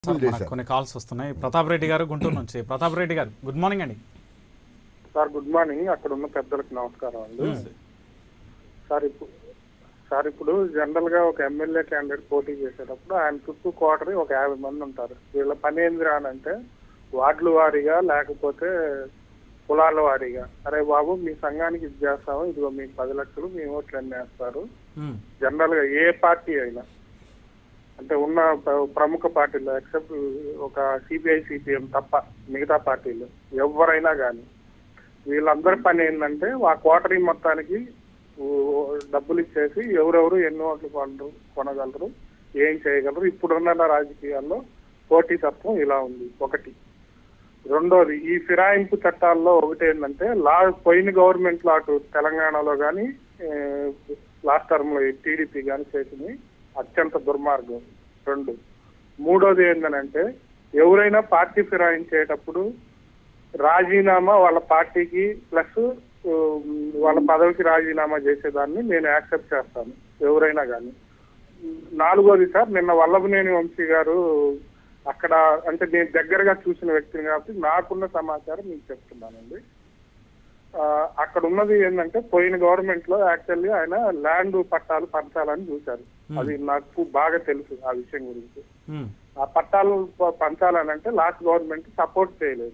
Sir, మనకు చేశారు. కొన్ని కాల్స్ వస్తున్నాయి ప్రతాప్ రెడ్డి గారు గుంటూరు నుంచి ప్రతాప్ రెడ్డి గారు గుడ్ మార్నింగ్ అండి సార్ గుడ్ మార్నింగ్ అక్కడ ఉన్న పెద్దలకు నమస్కారం అండి సార్ ఇప్పుడు సార్ ఇప్పుడు జనరల్ గా ఒక ఎమ్మెల్యే క్యాండిడేట్ పోటీ చేసేటప్పుడు ఆయన చుట్టూ కోటరీ ఒక యాభై మంది ఉంటారు వీళ్ళ పని ఏంది రా అని అంటే వార్డుల వారీగా లేకపోతే కులాల వారీగా అరే బాబు మీ సంఘానికి ఇది చేస్తాము ఇదిగో మీకు పది లక్షలు మీ ఓట్లు ఎన్ని వేస్తారు మ్మ్. జనరల్ గా ఏ పార్టీ అయినా అంటే ఉన్న ప్ర- ప్రముఖ పార్టీలు ఎక్సెప్ట్ ఒక సిపిఐ సిపిఎం తప్ప మిగతా పార్టీలు ఎవరైనా కానీ వీళ్ళందరి పని ఏంటంటే ఆ కోటరీ మొత్తానికి ఊ, డబ్బులు ఇచ్చేసి ఎవరెవరు ఎన్ని ఓట్లు కొనరు కొనగలరు ఏం చేయగలరు ఇప్పుడున్న రాజకీయాల్లో పోటీతత్వం ఇలా ఉంది ఒకటి రెండోది ఈ ఫిరాయింపు చట్టాల్లో ఒకటి ఏంటంటే లా పోయిన గవర్నమెంట్ లో అటు తెలంగాణలో కానీ లాస్ట్ టర్మ్ లో టీడీపీ కానీ చేసింది అత్యంత దుర్మార్గం రెండు మూడోది ఏంటంటే ఎవరైనా పార్టీ ఫిరాయించేటప్పుడు రాజీనామా వాళ్ళ పార్టీకి ప్లస్ వాళ్ళ పదవికి రాజీనామా చేసేదాన్ని నేను యాక్సెప్ట్ చేస్తాను ఎవరైనా కానీ నాలుగోది సార్ నిన్న వల్లభనేని వంశీ గారు అక్కడ అంటే నేను దగ్గరగా చూసిన వ్యక్తిని కాబట్టి నాకున్న సమాచారం మీకు చెప్తున్నానండి ఆ, అక్కడ ఉన్నది ఏంటంటే పోయిన గవర్నమెంట్ లో యాక్చువల్లీ ఆయన ల్యాండ్ పట్టాలు పంచాలని చూశారు అది నాకు బాగా తెలుసు ఆ విషయం గురించి మ్మ్. ఆ పట్టాలు ప- పంచాలని అంటే లాస్ట్ గవర్నమెంట్ సపోర్ట్ చేయలేదు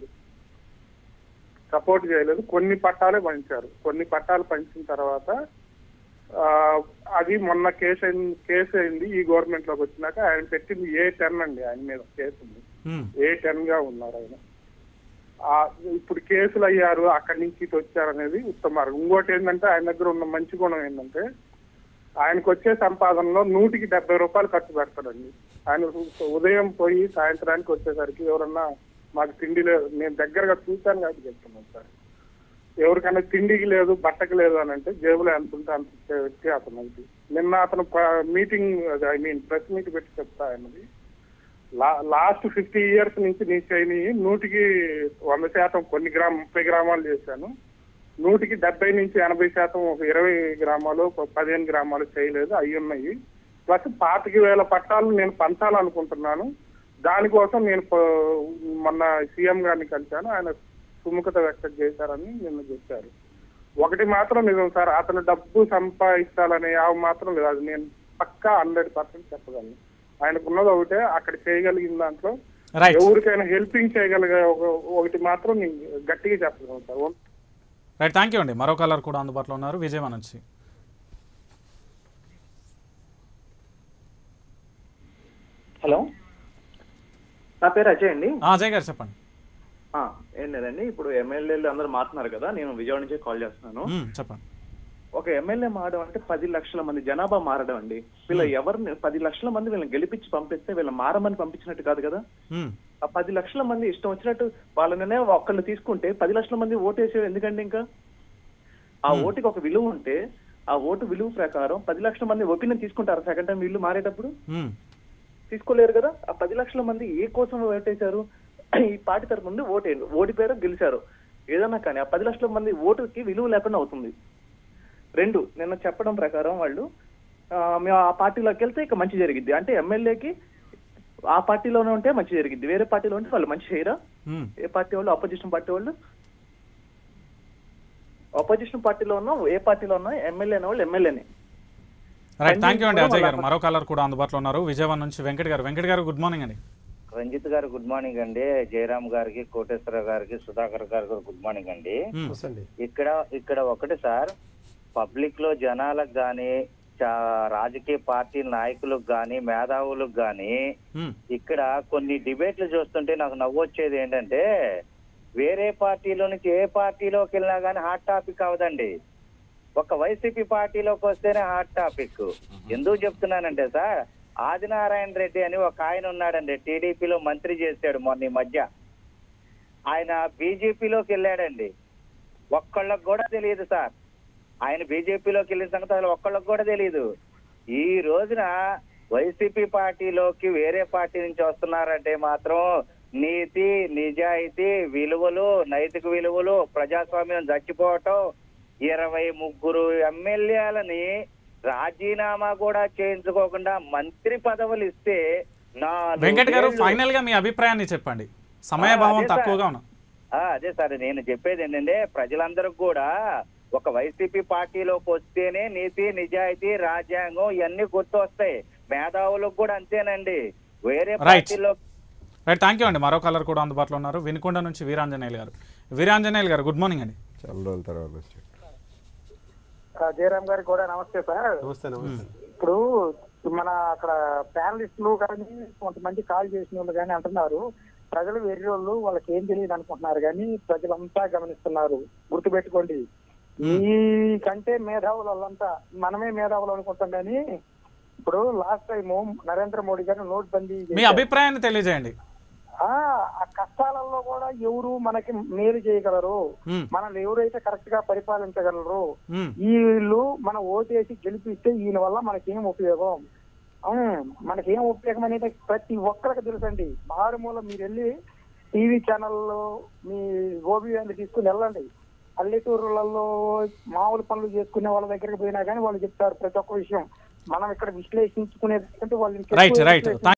సపోర్ట్ చేయలేదు కొన్ని పట్టాలే పంచారు కొన్ని పట్టాలు పంచిన తర్వాత ఆ, అది మొన్న కేసు అయింది కేసు అయింది ఈ గవర్నమెంట్ లోకి వచ్చినాక ఆయన పెట్టింది ఏ టెన్ అండి ఆయన మీద కేసు ఉంది మ్మ్. ఏ టెన్ గా ఉన్నారు ఆయన ఆ, ఇప్పుడు కేసులు అయ్యారు అక్కడి నుంచి ఇటు వచ్చారు అనేది ఉత్తమార్గం ఇంకోటి ఏంటంటే ఆయన దగ్గర ఉన్న మంచి గుణం ఏంటంటే ఆయనకు వచ్చే సంపాదనలో నూటికి డెబ్బై రూపాయలు ఖర్చు పెడతాడండి ఆయన ఉ- ఉదయం పోయి సాయంత్రానికి వచ్చేసరికి ఎవరన్నా మాకు తిండి లేదు నేను దగ్గరగా చూశాను కాబట్టి చెప్తున్నాను సార్ ఎవరికైనా తిండికి లేదు బట్టకి లేదు అని అంటే జేబులో ఎంత ఉంటే అంత ఇచ్చే వ్యక్తి అతనికి నిన్న అతను meeting I mean press meet పెట్టి చెప్తా ఆయనది లా- లాస్ట్ ఫిఫ్టీ ఇయర్స్ నుంచి నీ చేయని నూటికి వంద శాతం కొన్ని గ్రామ ముప్పై గ్రామాలు చేశాను నూటికి డెబ్బై నుంచి ఎనభై శాతం ఒక ఇరవై గ్రామాలు ఒక పదిహేను గ్రామాలు చేయలేదు అవి ఉన్నాయి ప్లస్ పాతిక వేల పట్టాలు నేను పంచాలనుకుంటున్నాను దానికోసం నేను ప- మొన్న సీఎం గారిని కలిశాను ఆయన సుముఖత వ్యక్తం చేశారని నిన్న చెప్పారు ఒకటి మాత్రం నిజం సార్ అతను డబ్బు సంపాదించాలనే యావ మాత్రం లేదు అది నేను పక్కా హండ్రెడ్ పర్సెంట్ చెప్పగలను ఆయనకున్నది ఒకటే అక్కడ చేయగలిగిన దాంట్లో రైట్ ఎవరికైనా హెల్పింగ్ చేయగలిగే ఒక- ఒకటి మాత్రం నేను గట్టిగా చెప్పగలను సార్ రైట్ థ్యాంక్ యూ అండి మరో కలర్ కూడా అందుబాటులో ఉన్నారు విజయవాడ నుంచి హలో నా పేరు అజయ్ అండి ఆ, అజయ్ గారు చెప్పండి ఆ, ఏం లేదండి ఇప్పుడు ఎమ్మెల్యేలు అందరూ మారుతున్నారు కదా నేను విజయవాడ నుంచి కాల్ చేస్తున్నాను మ్మ్, చెప్పండి ఒక ఎమ్మెల్యే మారడం అంటే పది లక్షల మంది జనాభా మారడం అండి వీళ్ళ ఎవరిని పది లక్షల మంది వీళ్ళని గెలిపించి పంపిస్తే వీళ్ళ మారమని పంపించినట్టు కాదు కదా మ్మ్. ఆ పది లక్షల మంది ఇష్టం వచ్చినట్టు వాళ్ళనే ఒక్కళ్ళు తీసుకుంటే పది లక్షల మంది ఓటేసే ఎందుకండి ఇంకా ఆ ఓటుకి ఒక విలువ ఉంటే ఆ ఓటు విలువ ప్రకారం పది లక్షల మంది ఒపీనియన్ తీసుకుంటారు సెకండ్ టైం వీళ్ళు మారేటప్పుడు మ్మ్. తీసుకోలేరు కదా ఆ పది లక్షల మంది ఏ కోసం ఓటేశారు ఈ పార్టీ తరపు నుండి ఓటేరు ఓడిపోయారు గెలిచారు ఏదన్నా కానీ ఆ పది లక్షల మంది ఓటుకి విలువ లేకుండా అవుతుంది రెండు నిన్న చెప్పడం ప్రకారం వాళ్ళు ఆ, మేము ఆ పార్టీలోకి వెళ్తే ఇక మంచి జరిగిద్ది అంటే ఎమ్మెల్యేకి ఆ పార్టీలోనే ఉంటే మంచి జరిగిద్ది వేరే పార్టీలో ఉంటే వాళ్ళు మంచి చేయరా మ్మ్. ఏ పార్టీ వాళ్ళు అపోజిషన్ పార్టీ వాళ్ళు అపోజిషన్ పార్టీలో ఉన్నా ఏ పార్టీలో ఉన్నా ఎమ్మెల్యే అనే వాళ్ళు ఎమ్మెల్యేనే రైట్ థ్యాంక్ యూ అండి కూడా అజయ్ గారు వాళ్ళ- మరో కలర్ కూడా అందుబాటులో ఉన్నారు విజయవాడ నుంచి వెంకట్ గారు వెంకట్ గారు గుడ్ మార్నింగ్ అండి రంజిత్ గారు గుడ్ మార్నింగ్ అండి జయరామ్ గారికి కోటేశ్వర గారికి సుధాకర్ గారికి కూడా గుడ్ మార్నింగ్ అండి మ్మ్. ఇక్కడ ఇక్కడ ఒకటి సార్ పబ్లిక్ లో జనాలకు గాని చా- రాజకీయ పార్టీ నాయకులకు గాని మేధావులకు గాని మ్మ్. ఇక్కడ కొన్ని డిబేట్లు చూస్తుంటే నాకు నవ్వొచ్చేది ఏంటంటే వేరే పార్టీలో నుంచి ఏ పార్టీలోకి వెళ్ళినా గానీ హాట్ టాపిక్ అవదండి ఒక వైసీపీ పార్టీలోకి వస్తేనే హాట్ టాపిక్ ఎందుకు చెప్తున్నానంటే సార్ ఆదినారాయణ రెడ్డి అని ఒక ఆయన ఉన్నాడండి టీడీపీలో మంత్రి చేశాడు మొన్న ఈ మధ్య ఆయన బీజేపీలోకి వెళ్ళాడండి ఒక్కళ్ళకి కూడా తెలియదు సార్ ఆయన బీజేపీలోకి వెళ్ళిన సంగతి అసలు ఒక్కళ్ళకి కూడా తెలియదు ఈ రోజున వైసీపీ పార్టీలోకి వేరే పార్టీ నుంచి వస్తున్నారంటే మాత్రం నీతి నిజాయితీ విలువలు నైతిక విలువలు ప్రజాస్వామ్యం చచ్చిపోవటం ఇరవై ముగ్గురు ఎమ్మెల్యేలని రాజీనామా కూడా చేయించుకోకుండా మంత్రి పదవులు ఇస్తే నాలుగు వెంకట్ గారు ఏళ్ళు- ఫైనల్ గా మీ అభిప్రాయాన్ని చెప్పండి సమయభావం అదే సార్. తక్కువగా ఉన్నా ఆ, అదే సార్ నేను చెప్పేది ఏంటంటే ప్రజలందరికి కూడా ఒక వైసీపీ పార్టీలోకి వస్తేనే నీతి నిజాయితీ రాజ్యాంగం ఇవన్నీ గుర్తు వస్తాయి మేధావులకు కూడా అంతేనండి వేరే Right. పార్టీలో రైట్ థ్యాంక్ యూ అండి మరో కలర్ కూడా అందుబాటులో ఉన్నారు వినుకొండ నుంచి వీరాంజనేయులు గారు వీరాంజనేయులు గారు గుడ్ మార్నింగ్ అండి చాలా రోజుల తర్వాత వచ్చాడు జయరామ్ గారికి కూడా నమస్తే సార్ నమస్తే నమస్తే ఇప్పుడు మన అక్కడ ప్యానలిస్టులు కానీ కొంతమంది కాల్ చేసిన వాళ్ళు కానీ అంటున్నారు ప్రజలు వెర్రి వాళ్ళు వాళ్ళకి ఏం తెలియదు అనుకుంటున్నారు కానీ ప్రజలంతా గమనిస్తున్నారు గుర్తుపెట్టుకోండి ఈ కంటే మేధావులు వాళ్ళంతా మనమే మేధావులు అనుకుంటాం కానీ ఇప్పుడు లాస్ట్ టైం నరేంద్ర మోడీ గారు నోట్ బందీ మీ అభిప్రాయాన్ని తెలియజేయండి ఆ ఆ కష్టాలలో కూడా ఎవరు మనకి మేలు చేయగలరు మ్మ్. మనల్ని ఎవరైతే కరెక్ట్ గా పరిపాలించగలరు మ్మ్. వీళ్ళు మన ఓటేసి గెలిపిస్తే ఈయన వల్ల మనకేం ఉపయోగం ఉమ్, మనకేం ఉపయోగం అనేది ప్రతి ఒక్కరికి తెలుసండి మారుమూల మీరు వెళ్ళి టీవీ ఛానల్లో మీ గోబీ తీసుకుని వెళ్ళండి పల్లెటూరులలో మామూలు పనులు చేసుకునే వాళ్ళ దగ్గరికి పోయినా కానీ వాళ్ళు చెప్తారు ప్రతి ఒక్క విషయం మనం ఇక్కడ విశ్లేషించుకునేది వాళ్ళు ఇంకెక్కువ రైట్ రైట్ విశ్లేషించుకుంటారు.